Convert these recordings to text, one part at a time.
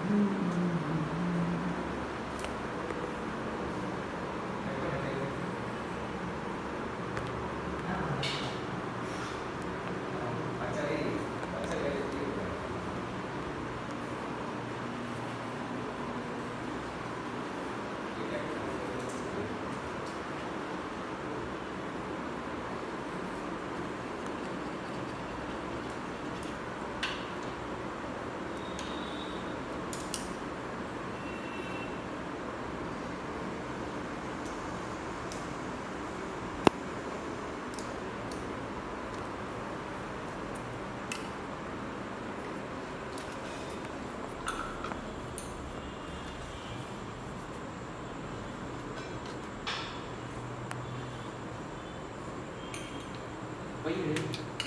வயிறு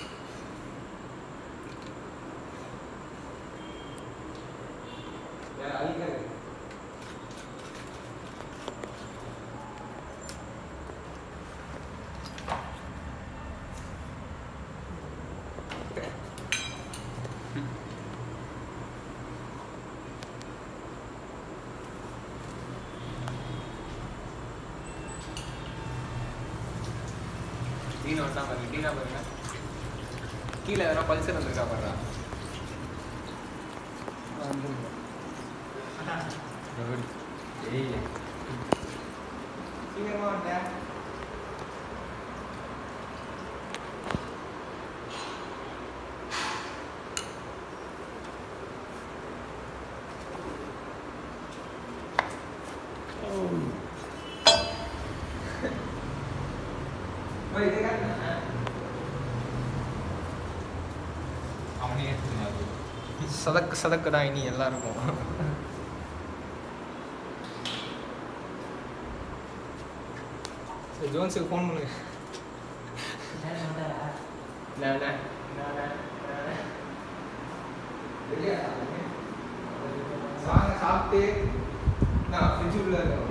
வேற அழிக்காது டீனா வந்தா பாருங்க டீனா பாருங்க கீழே எதனா பல்சர் வந்திருக்கா பாருடா சீக்கிரமா வந்தேன் போய் இது காட்டுங்க அவனே எடுத்துனாரு சதக்கு சதக்கு தான் இனி எல்லாருக்கும் சரி ஜோன்ஸுக்கு ஃபோன் பண்ணுங்க நான் நான் நான் நான் வெளியே சாங்க சாப்பிட்டு நான் ஃப்ரிட்ஜுக்குள்ளே இருக்கேன்